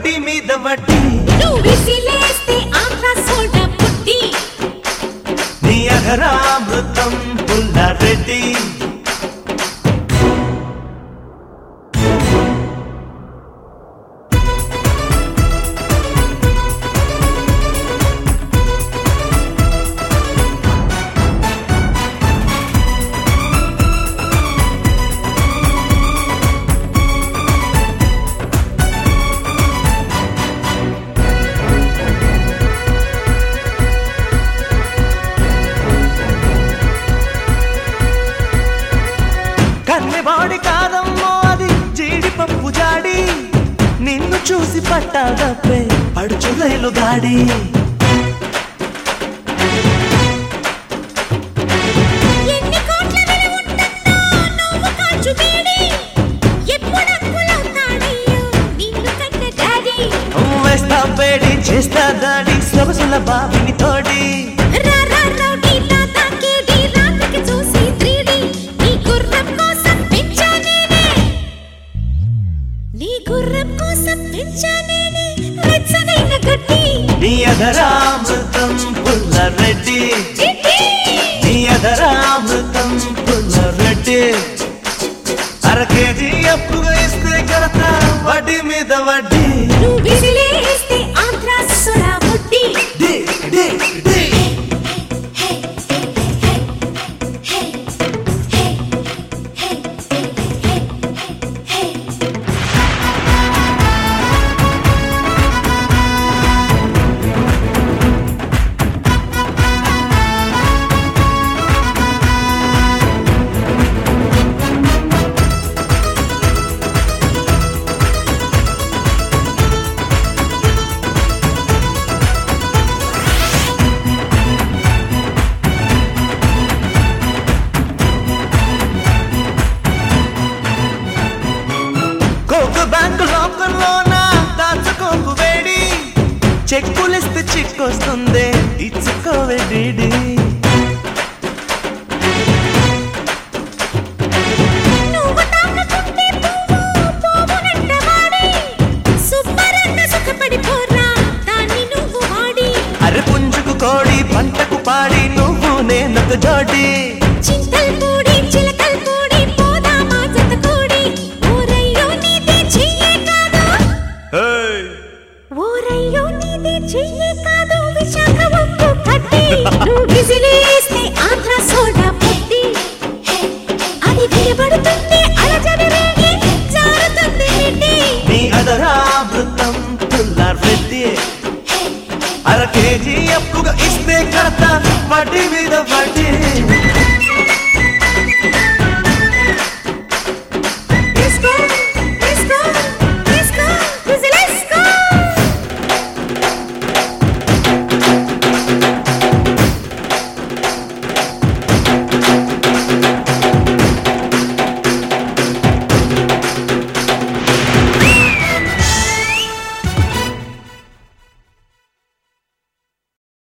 వడ్డీ మీద వడ్డీ నువ్వు విసిలేస్తే ఆంధ్ర సోడా పుట్టి నీ అఘరామృతం పుల్లారెడ్డి కన్నెవాడి కాదమ్మో అది జీడిపప్పు జాడి నిన్ను చూసి పట్టాదప్పే పడుచులైలు గాడి ఎన్ని కోట్ల విలువ ఉంటుందో నువ్వు కాచు వేడి ఎప్పుడు అక్కులవుతాడయ్యో నిన్ను కన్న డాడీ వేస్తా వేడి చేస్తా దాడి సొగసుల బాబిని తోడి రా రా రౌడీ తాతా కేడి రాత్రికి చూసి 3D నీ గుర్రం కోసం పెంచా నేనే నీ గుర్రం కోసం పెంచా నేనే వెచ్చనైన గడ్డి నీ అధరామృతం పుల్లారెడ్డి చిట్టి నీ అధరామృతం పుల్లారెడ్డి అర కేజీ అప్పుగా ఇస్తే కడతా వడ్డీ మీద వడ్డీ నువ్వు విసిలేస్తే ఆంధ్ర సొడా ముట్టి డి, డి, డి. కోకు బ్యాంకు లోకంలోన దాచుకోకు వేడి చెక్కులిస్తే చిక్కొస్తుంది ఇచ్చుకోవే డీడీ నువ్వు తాకుతుంటే పువ్వు పోవునంట వాడి సుబ్బరన్న సుఖపడిపోరా దాన్ని నువ్వు వాడి అరే పుంజుకు కోడి పంటకు పాడి నువ్వు నేనొక జోడి చింతల్ పూడి చిలకల్ పూడి పోదామా జత కూడి ఊరయ్యో నీది చెయ్యే కాదు ఊరయ్యో నీది చెయ్యే కాదు విశాఖ ఉప్పు కట్టి నువ్వు విసిలేస్తే ఆంధ్ర సోడా పుట్టి అది వినబడుతుంది అలజడి రేగి జారుతుంది నిండి నీ అదరామృతం పుల్లారెడ్డి అర కేజీ అప్పుగా ఇస్తే కడతా వడ్డీ మీద